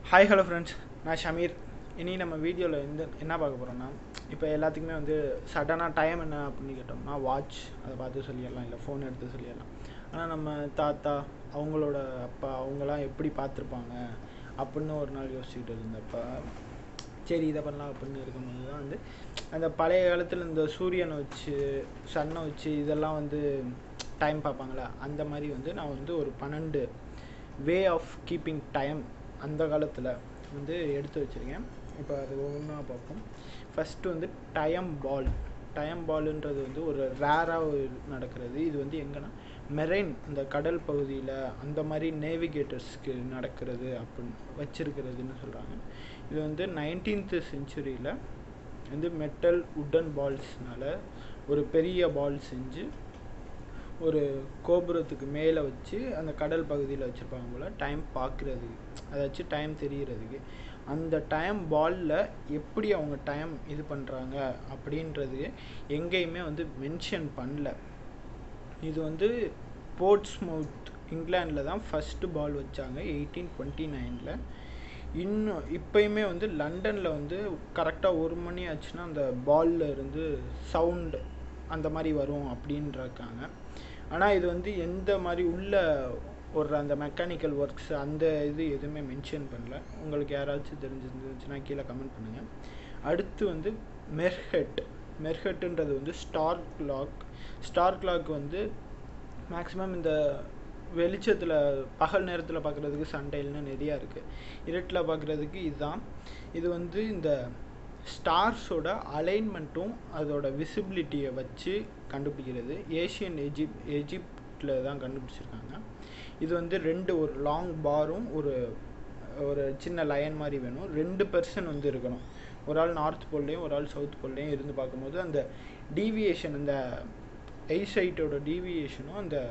hi hello friends நான் ஷமீர் இனி நம்ம வீடியோவில் வந்து என்ன பார்க்க போகிறோம்னா இப்போ எல்லாத்துக்குமே வந்து சடனாக டைம் என்ன அப்படின்னு கேட்டோம்னா வாட்ச் அதை பார்த்து சொல்லிடலாம் இல்லை ஃபோன் எடுத்து சொல்லிடலாம் ஆனால் நம்ம தாத்தா அவங்களோட அப்பா அவங்களாம் எப்படி பார்த்துருப்பாங்க அப்படின்னு ஒரு நாள் யோசிச்சுக்கிட்டு இருந்தப்ப சரி இதை பண்ணலாம் அப்படின்னு இருக்கும்போது தான் வந்து அந்த பழைய காலத்தில் இந்த சூரியனை வச்சு சன்னை வச்சு இதெல்லாம் வந்து டைம் பார்ப்பாங்களா அந்த மாதிரி வந்து நான் வந்து ஒரு பன்னெண்டு வே ஆஃப் கீப்பிங் டைம் அந்த காலத்தில் வந்து எடுத்து வச்சுருக்கேன் இப்போ அது ஒவ்வொன்றா பார்ப்போம் ஃபஸ்ட்டு வந்து டயம் பால் டயம் பாலுன்றது வந்து ஒரு ரேராக நடக்கிறது இது வந்து எங்கன்னா மெரைன் அந்த கடல் பகுதியில் அந்த மாதிரி நேவிகேட்டர்ஸ்க்கு நடக்கிறது அப்படின்னு வச்சிருக்கிறதுன்னு சொல்கிறாங்க இது வந்து நைன்டீன்த்து செஞ்சுரியில் வந்து மெட்டல் உட்டன் பால்ஸ்னால ஒரு பெரிய பால் செஞ்சு ஒரு கோபுரத்துக்கு மேலே வச்சு அந்த கடல் பகுதியில் வச்சுருப்பாங்க போல் டைம் பார்க்குறதுக்கு அதை வச்சு டைம் தெரிகிறதுக்கு அந்த டைம் பாலில் எப்படி அவங்க டைம் இது பண்ணுறாங்க அப்படின்றது எங்கேயுமே வந்து மென்ஷன் பண்ணல இது வந்து போர்ட்ஸ்மவுத் இங்கிலாண்டில் தான் ஃபஸ்ட்டு பால் வச்சாங்க எயிட்டீன் டுவெண்ட்டி நைனில் இன்னும் இப்போயுமே வந்து லண்டனில் வந்து கரெக்டாக ஒரு மணி ஆச்சுன்னா அந்த பாலில் இருந்து சவுண்டு அந்த மாதிரி வரும் அப்படின்றாங்க ஆனால் இது வந்து எந்த மாதிரி உள்ள ஒரு அந்த மெக்கானிக்கல் ஒர்க்ஸ் அந்த இது எதுவுமே மென்ஷன் பண்ணல உங்களுக்கு யாராச்சும் தெரிஞ்சிருந்துச்சுன்னா கீழே கமெண்ட் பண்ணுங்கள் அடுத்து வந்து மெர்ஹெட் மெர்ஹெட்டுன்றது வந்து ஸ்டார் கிளாக் ஸ்டார் கிளாக் வந்து மேக்ஸிமம் இந்த வெளிச்சத்தில் பகல் நேரத்தில் பார்க்குறதுக்கு சண்டைல்னு நிறையா இருக்குது இருட்டில் பார்க்குறதுக்கு இதுதான் இது வந்து இந்த ஸ்டார்ஸோட அலைன்மெண்ட்டும் அதோட விசிபிலிட்டியை வச்சு கண்டுபிடிக்கிறது ஏஷியன் எஜிப் எஜிப்டில் தான் கண்டுபிடிச்சிருக்காங்க இது வந்து ரெண்டு ஒரு லாங் பாரும் ஒரு ஒரு சின்ன லயன் மாதிரி வேணும் ரெண்டு பர்சன் வந்து இருக்கணும் ஒரு ஆள் நார்த் போல்லையும் ஒரு ஆள் சவுத் போல்லையும் இருந்து பார்க்கும்போது அந்த டீவியேஷன் அந்த ஐசைட்டோட டீவியேஷனும் அந்த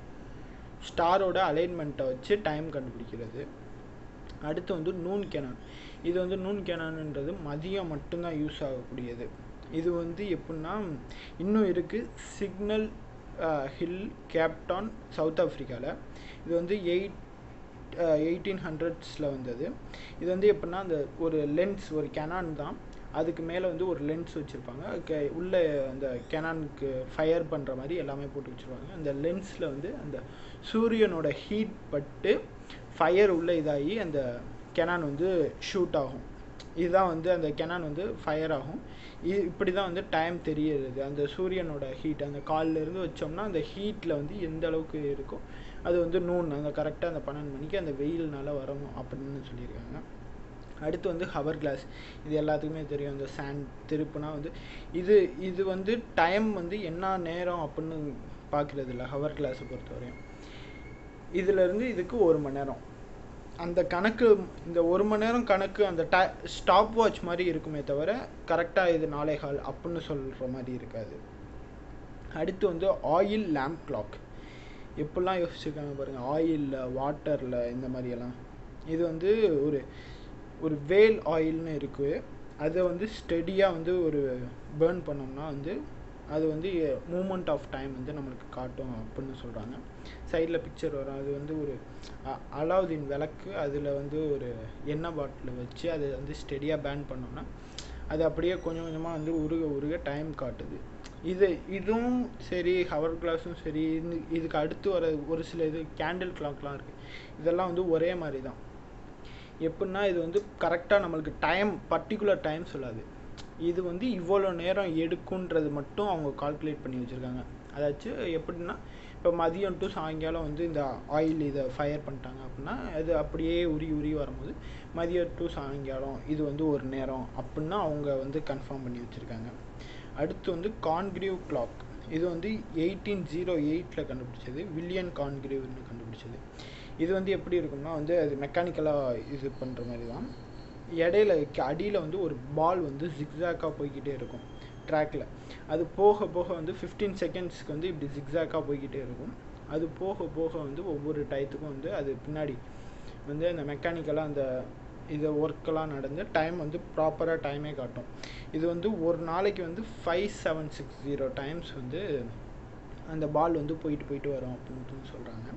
ஸ்டாரோட அலைன்மெண்ட்டை வச்சு டைம் கண்டுபிடிக்கிறது அடுத்து வந்து நூன் கேனான் இது வந்து நூன் கேனான்ன்றது மதியம் மட்டும்தான் யூஸ் ஆகக்கூடியது இது வந்து எப்படின்னா இன்னும் இருக்குது சிக்னல் ஹில் கேப்டான் சவுத் ஆஃப்ரிக்காவில் இது வந்து எயிட் எயிட்டீன் ஹண்ட்ரட்ஸில் வந்தது இது வந்து எப்படின்னா அந்த ஒரு லென்ஸ் ஒரு கெனான் தான் அதுக்கு மேலே வந்து ஒரு லென்ஸ் வச்சுருப்பாங்க கே உள்ளே அந்த கெனானுக்கு ஃபயர் பண்ணுற மாதிரி எல்லாமே போட்டு வச்சுருவாங்க அந்த லென்ஸில் வந்து அந்த சூரியனோட ஹீட் பட்டு ஃபயர் உள்ளே இதாகி அந்த கெனான் வந்து ஷூட் ஆகும் இதுதான் வந்து அந்த கெனான் வந்து ஃபயர் ஆகும் இது இப்படி தான் வந்து டைம் தெரியறது அந்த சூரியனோட ஹீட் அந்த காலிலேருந்து வச்சோம்னா அந்த ஹீட்டில் வந்து எந்த அளவுக்கு இருக்கோ அது வந்து நூன் அந்த கரெக்டாக அந்த பன்னெண்டு மணிக்கு அந்த வெயில்னால வரணும் அப்படின்னு சொல்லியிருக்காங்க அடுத்து வந்து ஹவர் கிளாஸ் இது எல்லாத்துக்குமே தெரியும் இந்த சாண்ட் திருப்புனா வந்து இது இது வந்து டைம் வந்து என்ன நேரம் அப்படின்னு பார்க்குறது இல்லை ஹவர் கிளாஸை பொறுத்தவரையும் இதுலேருந்து இதுக்கு ஒரு மணி நேரம் அந்த கணக்கு இந்த ஒரு மணி நேரம் கணக்கு அந்த டை ஸ்டாப் வாட்ச் மாதிரி இருக்குமே தவிர கரெக்டாக இது நாளை கால் அப்படின்னு சொல்கிற மாதிரி இருக்காது அடுத்து வந்து ஆயில் லேம்ப் கிளாக் எப்படிலாம் யோசிச்சிருக்காங்க பாருங்கள் ஆயிலில் வாட்டரில் இந்த மாதிரியெல்லாம் இது வந்து ஒரு ஒரு வேல் ஆயில்னு இருக்குது அதை வந்து ஸ்டெடியாக வந்து ஒரு பேர்ன் பண்ணோம்னா வந்து அது வந்து மூமெண்ட் ஆஃப் டைம் வந்து நம்மளுக்கு காட்டும் அப்படின்னு சொல்கிறாங்க சைடில் பிக்சர் வரும் அது வந்து ஒரு அலாவுதீன் விளக்கு அதில் வந்து ஒரு எண்ணெய் பாட்டில் வச்சு அதை வந்து ஸ்டெடியாக பேன் பண்ணோம்னா அது அப்படியே கொஞ்சம் கொஞ்சமாக வந்து உருக உருக டைம் காட்டுது இது இதுவும் சரி ஹவர் கிளாஸும் சரி இது இதுக்கு அடுத்து வர ஒரு சில இது கேண்டில் கிளாக்லாம் இருக்குது இதெல்லாம் வந்து ஒரே மாதிரி தான் எப்படின்னா இது வந்து கரெக்டாக நம்மளுக்கு டைம் பர்டிகுலர் டைம் சொல்லாது இது வந்து இவ்வளோ நேரம் எடுக்குன்றது மட்டும் அவங்க கால்குலேட் பண்ணி வச்சுருக்காங்க அதாச்சும் எப்படின்னா இப்போ மதியம் டு சாயங்காலம் வந்து இந்த ஆயில் இதை ஃபயர் பண்ணிட்டாங்க அப்படின்னா அது அப்படியே உரி உரி வரும்போது மதியம் டு சாயங்காலம் இது வந்து ஒரு நேரம் அப்படின்னா அவங்க வந்து கன்ஃபார்ம் பண்ணி வச்சுருக்காங்க அடுத்து வந்து கான்கிரீவ் கிளாக் இது வந்து எயிட்டீன் ஜீரோ எயிட்டில் கண்டுபிடிச்சது வில்லியன் கான்கிரீவ்னு கண்டுபிடிச்சது இது வந்து எப்படி இருக்கும்னா வந்து அது மெக்கானிக்கலாக இது பண்ணுற மாதிரி தான் இடையில அடியில் வந்து ஒரு பால் வந்து ஜிக்ஸாக்காக போய்கிட்டே இருக்கும் ட்ராக்கில் அது போக போக வந்து ஃபிஃப்டீன் செகண்ட்ஸ்க்கு வந்து இப்படி ஜிக்ஸாக்காக போய்கிட்டே இருக்கும் அது போக போக வந்து ஒவ்வொரு டயத்துக்கும் வந்து அது பின்னாடி வந்து அந்த மெக்கானிக்கலாக அந்த இது ஒர்க்கெல்லாம் நடந்து டைம் வந்து ப்ராப்பராக டைமே காட்டும் இது வந்து ஒரு நாளைக்கு வந்து five seven six zero times வந்து அந்த பால் வந்து போயிட்டு போயிட்டு வரும் அப்படின்னு சொல்கிறாங்க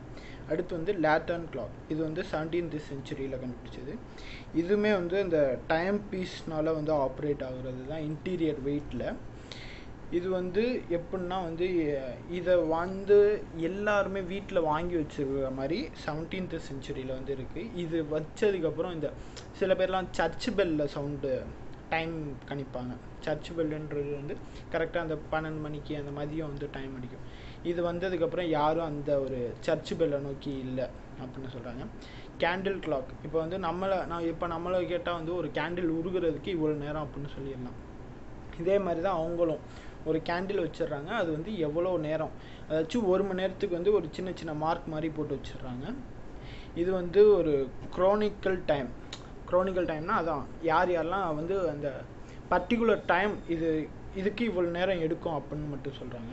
அடுத்து வந்து லேட்டர்ன் கிளாக் இது வந்து செவன்டீன்த் செஞ்சுரியில் கண்டுபிடிச்சது இதுவுமே வந்து இந்த டைம் பீஸ்னால வந்து ஆப்ரேட் ஆகுறது தான் இன்டீரியர் வெயிட்டில் இது வந்து எப்படின்னா வந்து எ- இதை வந்து எல்லாருமே வீட்டில் வாங்கி வச்சிருக்கிற மாதிரி செவன்டீன்த் செஞ்சுரியில் வந்து இருக்குது இது வச்சதுக்கப்புறம் இந்த சில பேர்லாம் சர்ச் பெல்லில் சவுண்டு டைம் கணிப்பாங்க சர்ச் பெல்லுன்றது வந்து கரெக்டாக அந்த பன்னெண்டு மணிக்கு அந்த மதியம் வந்து டைம் அடிக்கும் இது வந்ததுக்கப்புறம் யாரும் அந்த ஒரு சர்ச் பெல்லை நோக்கி இல்லை அப்படின்னு சொல்கிறாங்க கேண்டில் கிளாக் இப்போ வந்து நம்மளை நான் இப்போ நம்மளை கேட்டால் வந்து ஒரு கேண்டில் உருகுறதுக்கு இவ்வளோ நேரம் அப்படின்னு சொல்லிடலாம் இதே மாதிரி தான் அவங்களும் ஒரு கேண்டில் வச்சிடுறாங்க அது வந்து எவ்வளோ நேரம் அதாச்சும் ஒரு மணி நேரத்துக்கு வந்து ஒரு சின்ன சின்ன மார்க் மாதிரி போட்டு வச்சிடுறாங்க இது வந்து ஒரு குரோனிக்கல் டைம் குரோனிக்கல் டைம்னா அதான் யார் யாரெல்லாம் வந்து அந்த பர்டிகுலர் டைம் இது இதுக்கு இவ்வளோ நேரம் எடுக்கும் அப்படின்னு மட்டும் சொல்கிறாங்க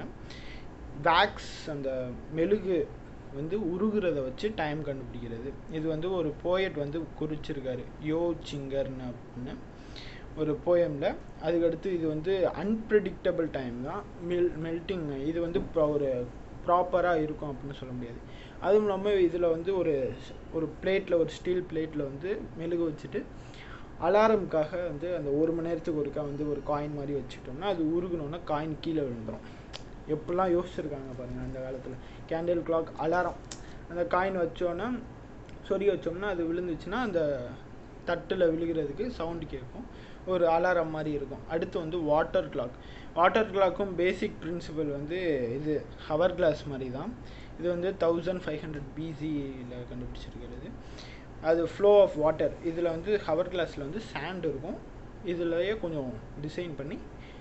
வேக்ஸ் அந்த மெழுகு வந்து உருகுறத வச்சு டைம் கண்டுபிடிக்கிறது இது வந்து ஒரு போயட் வந்து குறிச்சிருக்காரு யோ சிங்கர்னு அப்படின்னு ஒரு போயமில் அதுக்கடுத்து இது வந்து அன்பிரடிக்டபிள் டைம் தான் மெல் மெல்ட்டிங் இது வந்து pro- ஒரு ப்ராப்பராக இருக்கும் அப்படின்னு சொல்ல முடியாது அதுவும் இல்லாமல் இதில் வந்து ஒரு ஒரு பிளேட்டில் ஒரு ஸ்டீல் பிளேட்டில் வந்து மெழுகு வச்சுட்டு அலாரம்காக வந்து அந்த ஒரு மணி நேரத்துக்கு ஒருக்கா வந்து ஒரு காயின் மாதிரி வச்சுக்கிட்டோம்னா அது உருகுனோன்னா காயின் கீழே விழுந்துடும் எப்படிலாம் யோசிச்சிருக்காங்க பாருங்க அந்த காலத்தில் கேண்டில் கிளாக் அலாரம் அந்த காயின் வச்சோன்னா சொறி வச்சோம்னா அது விழுந்துச்சுன்னா அந்த தட்டில் விழுகிறதுக்கு சவுண்டு கேட்கும் ஒரு அலாரம் மாதிரி இருக்கும் அடுத்து வந்து வாட்டர் கிளாக் வாட்டர் கிளாக்கும் பேசிக் பிரின்சிபல் வந்து இது ஹவர் கிளாஸ் மாதிரி தான் இது வந்து தௌசண்ட் ஃபைவ் ஹண்ட்ரட் பிசியில் கண்டுபிடிச்சிருக்கிறது அது ஃப்ளோ ஆஃப் வாட்டர் இதில் வந்து ஹவர் கிளாஸில் வந்து சாண்ட் இருக்கும் இதுலயே கொஞ்சம் டிசைன் பண்ணி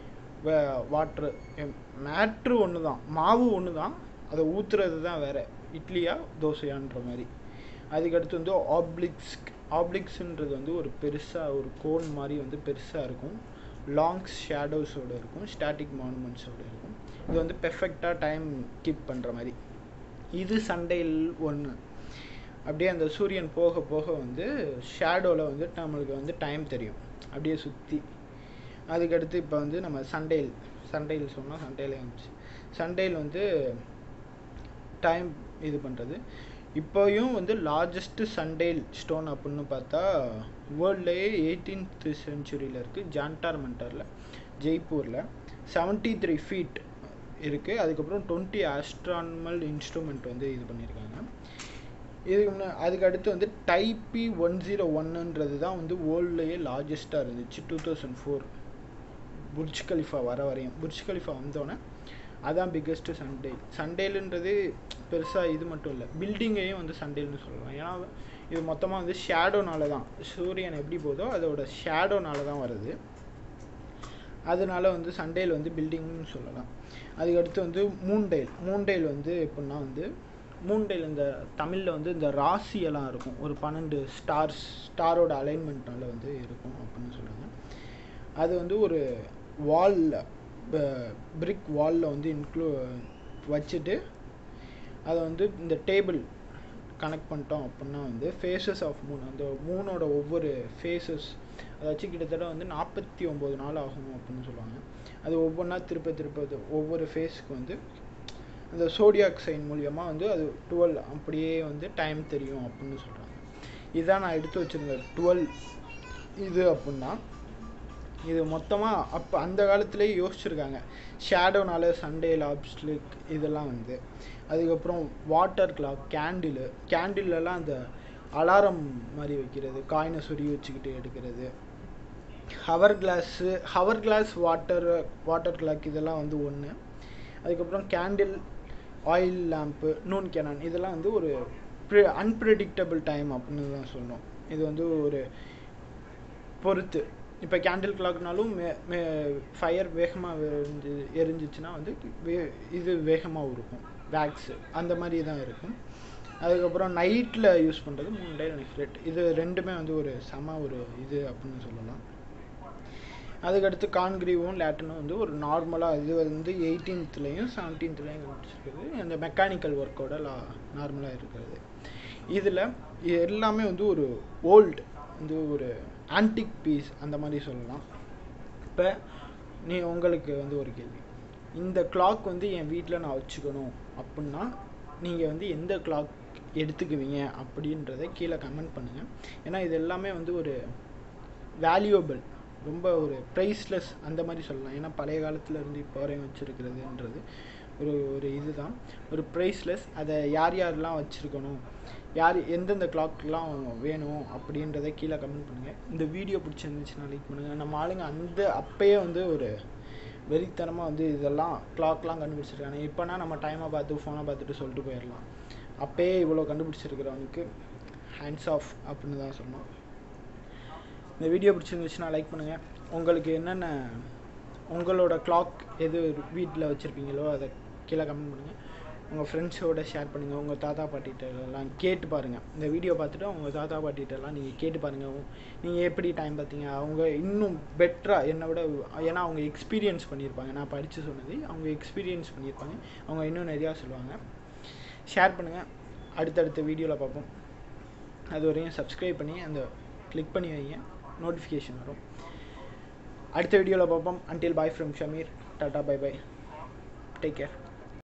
வாட்ரு மேட்ரு ஒன்று தான் மாவு ஒன்று தான் அதை ஊற்றுறது தான் வேறு இட்லியா தோசையான்ற மாதிரி அதுக்கடுத்து வந்து ஆப்ளிக்ஸ் ஆப்ளிக்ஸ்ன்றது வந்து ஒரு பெருசாக ஒரு கோன் மாதிரி வந்து பெருசாக இருக்கும் லாங்ஸ் ஷேடோஸோடு இருக்கும் ஸ்டாட்டிக் மானுமெண்ட்ஸோடு இருக்கும் இது வந்து பெர்ஃபெக்டாக டைம் கீப் பண்ணுற மாதிரி இது சண்டையில் ஒன்று அப்படியே அந்த சூரியன் போக போக வந்து ஷேடோவில் வந்து நம்மளுக்கு வந்து டைம் தெரியும் அப்படியே சுற்றி அதுக்கடுத்து இப்போ வந்து நம்ம சண்டேல் சண்டேல் சொன்னால் சண்டேலே வந்துச்சு சண்டேல் வந்து டைம் இது பண்ணுறது இப்போயும் வந்து லார்ஜஸ்ட் சண்டேல் ஸ்டோன் அப்படின்னு பார்த்தா வேர்ல்ட்லேயே எயிட்டீன்த் செஞ்சுரியில் இருக்குது ஜான்டார் மண்டரில் ஜெய்ப்பூரில் செவன்ட்டி த்ரீ ஃபீட் இருக்குது அதுக்கப்புறம் டுவெண்ட்டி ஆஸ்ட்ரானமல் இன்ஸ்ட்ருமெண்ட் வந்து இது பண்ணியிருக்காங்க இதுக்கு முன்ன அதுக்கு அடுத்து வந்து டைப்பி ஒன் ஜீரோ ஒன்னுன்றது தான் வந்து வேர்ல்ட்லேயே லார்ஜஸ்ட்டாக இருந்துச்சு two thousand four Burj Khalifa வர வரையும் புர்ஜ் கலிஃபா வந்தோடனே அதான் பிக்கெஸ்ட் சண்டே சண்டேலுன்றது பெருசாக இது மட்டும் இல்லை பில்டிங்கையும் வந்து சண்டேல்னு சொல்லலாம் ஏன்னா இது மொத்தமாக வந்து ஷேடோனால தான் சூரியன் எப்படி போதோ அதோட ஷேடோனால தான் வருது அதனால வந்து சண்டேல் வந்து பில்டிங்னு சொல்லலாம் அதுக்கடுத்து வந்து மூன்டைல் மூன்டைல் வந்து எப்படின்னா வந்து மூன்டைல் இந்த தமிழில் வந்து இந்த ராசியெல்லாம் இருக்கும் ஒரு பன்னெண்டு ஸ்டார்ஸ் ஸ்டாரோட அலைன்மெண்ட்னால வந்து இருக்கும் அப்படின்னு சொல்லுவாங்க அது வந்து ஒரு வாலில் பிரிக் வாலில் வந்து இன்க்ளூ வச்சுட்டு அதை வந்து இந்த டேபிள் கனெக்ட் பண்ணிட்டோம் அப்படின்னா வந்து ஃபேஸஸ் ஆஃப் மூன் அந்த மூனோட ஒவ்வொரு ஃபேஸஸ் அதாச்சும் கிட்டத்தட்ட வந்து நாற்பத்தி ஒம்பது நாள் ஆகும் அப்படின்னு சொல்லுவாங்க அது ஒவ்வொன்றா திருப்ப திருப்ப அது ஒவ்வொரு ஃபேஸ்க்கு வந்து அந்த சோடியாக் சைன் மூலியமாக வந்து அது டுவெல் அப்படியே வந்து டைம் தெரியும் அப்படின்னு சொல்கிறாங்க இதுதான் நான் எடுத்து வச்சுருந்த டுவெல் இது அப்படின்னா இது மொத்தமாக அப்போ அந்த காலத்துலேயே யோசிச்சிருக்காங்க ஷேடோனால சண்டே லாப்ஸ்லிக் இதெல்லாம் வந்து அதுக்கப்புறம் வாட்டர் கிளாக் கேண்டிலு கேண்டில்லலாம் அந்த அலாரம் மாதிரி வைக்கிறது காயினை சொறி வச்சுக்கிட்டு எடுக்கிறது hour glass hour glass water water clock இதெல்லாம் வந்து ஒன்று அதுக்கப்புறம் candle oil lamp noon cannon இதெல்லாம் வந்து ஒரு அன்பிரடிக்டபிள் டைம் அப்படின்னு தான் சொல்லணும் இது வந்து ஒரு பொறுத்து இப்போ கேண்டில் கிளாக்னாலும் மே மே ஃபயர் வேகமாக எரிஞ்சு எரிஞ்சிச்சுன்னா வந்து வே இது வேகமாக இருக்கும் வேக்ஸு அந்த மாதிரி தான் இருக்கும் அதுக்கப்புறம் நைட்டில் யூஸ் பண்ணுறது மூணு டே நெக்ஸ்ட் இது ரெண்டுமே வந்து ஒரு செம ஒரு இது அப்படின்னு சொல்லலாம் அதுக்கடுத்து கான்கிரீவும் லேட்டனும் வந்து ஒரு நார்மலாக இது வந்து எயிட்டீன்த்லேயும் செவன்டீன்த்லேயும் கண்டுபிடிச்சிருக்குது அந்த மெக்கானிக்கல் ஒர்க்கோட லா நார்மலாக இருக்கிறது இதில் எல்லாமே வந்து ஒரு ஓல்டு வந்து ஒரு ஆன்டிக் பீஸ் அந்த மாதிரி சொல்லலாம் இப்போ நீ உங்களுக்கு வந்து ஒரு கேள்வி இந்த கிளாக் வந்து என் வீட்டில் நான் வச்சுக்கணும் அப்படின்னா நீங்கள் வந்து எந்த கிளாக் எடுத்துக்குவீங்க அப்படின்றத கீழே கமெண்ட் பண்ணுங்கள் ஏன்னா இது எல்லாமே வந்து ஒரு வேல்யூபிள் ரொம்ப ஒரு ப்ரைஸ்லெஸ் அந்த மாதிரி சொல்லலாம் ஏன்னா பழைய காலத்துல இருந்து இப்போ வரையும் வச்சுருக்கிறதுன்றது ஒரு ஒரு இதுதான் ஒரு ப்ரைஸ்லெஸ் அதை யார் யாரெல்லாம் வச்சுருக்கணும் யார் எந்தெந்த கிளாக்லாம் வேணும் அப்படின்றத கீழே கமெண்ட் பண்ணுங்கள் இந்த வீடியோ பிடிச்சிருந்துச்சுன்னா லைக் பண்ணுங்கள் நம்ம ஆளுங்க அந்த அப்பயே வந்து ஒரு வெறித்தனமாக வந்து இதெல்லாம் கிளாக்லாம் கண்டுபிடிச்சிருக்காங்க இப்போனா நம்ம டைமை பார்த்து ஃபோனை பார்த்துட்டு சொல்லிட்டு போயிடலாம் அப்பயே இவ்வளோ கண்டுபிடிச்சிருக்கிறவனுக்கு ஹேண்ட்ஸ் ஆஃப் அப்படின்னு தான் சொன்னோம் இந்த வீடியோ பிடிச்சிருந்துச்சுன்னா லைக் பண்ணுங்கள் உங்களுக்கு என்னென்ன உங்களோட கிளாக் எது வீட்டில் வச்சுருப்பீங்களோ அதை கீழே கமெண்ட் பண்ணுங்கள் உங்கள் ஃப்ரெண்ட்ஸோட ஷேர் பண்ணுங்கள் உங்கள் தாத்தா பாட்டிகிட்ட எல்லாம் கேட்டு பாருங்கள் இந்த வீடியோ பார்த்துட்டு உங்கள் தாத்தா பாட்டிகிட்ட எல்லாம் நீங்கள் கேட்டு பாருங்கள் நீங்கள் எப்படி டைம் பார்த்தீங்க அவங்க இன்னும் பெட்டராக என்னை விட ஏன்னா அவங்க எக்ஸ்பீரியன்ஸ் பண்ணியிருப்பாங்க நான் படித்து சொன்னது அவங்க எக்ஸ்பீரியன்ஸ் பண்ணியிருப்பாங்க அவங்க இன்னும் நிறையா சொல்லுவாங்க ஷேர் பண்ணுங்கள் அடுத்தடுத்த வீடியோவில் பார்ப்போம் அது வரையும் சப்ஸ்கிரைப் பண்ணி அந்த கிளிக் பண்ணி வைங்க நோட்டிஃபிகேஷன் வரும் அடுத்த வீடியோவில் பார்ப்போம் until bye from Shameer tata bye bye take care